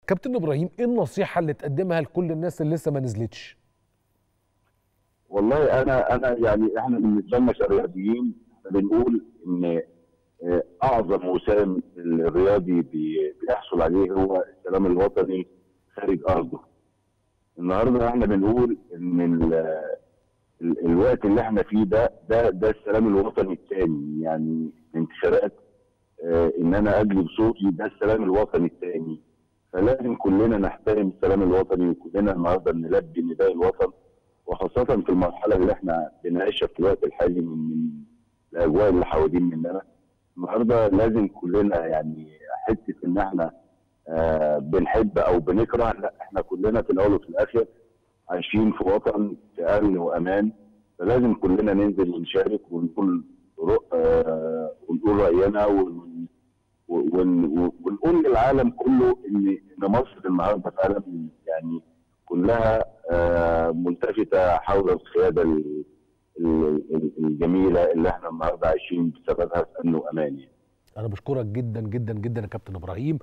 كابتن ابراهيم ايه النصيحه اللي تقدمها لكل الناس اللي لسه ما نزلتش والله انا انا يعني احنا بالنسبه لنا كرياضيين بنقول ان آه، اعظم وسام الرياضي بي- بيحصل عليه هو السلام الوطني خارج ارضه. النهارده احنا بنقول ان ال- ال- الوقت اللي احنا فيه ده ده ده السلام الوطني الثاني يعني الانتخابات آه، ان انا ادلي بصوتي ده السلام الوطني الثاني فلازم كلنا نحترم السلام الوطني وكلنا النهارده نلبي نداء الوطن وخاصة في المرحلة اللي احنا بنعيشها في الوقت الحالي من من الأجواء اللي حوالين مننا النهارده لازم كلنا يعني حتة إن احنا آه بنحب أو بنكره لا احنا كلنا في الأول وفي الآخر عايشين في وطن في أمن وأمان فلازم كلنا ننزل ونشارك ونقول رأ- آه ونقول رأينا ون- ون- ونقول للعالم كله إن إن مصر النهارده فعلا يعني كلها آه، ملتفته حول القياده ال- ال- ال- الجميله اللي احنا النهارده عايشين بسببها في امن وامان يعني. انا بشكرك جدا جدا جدا يا كابتن ابراهيم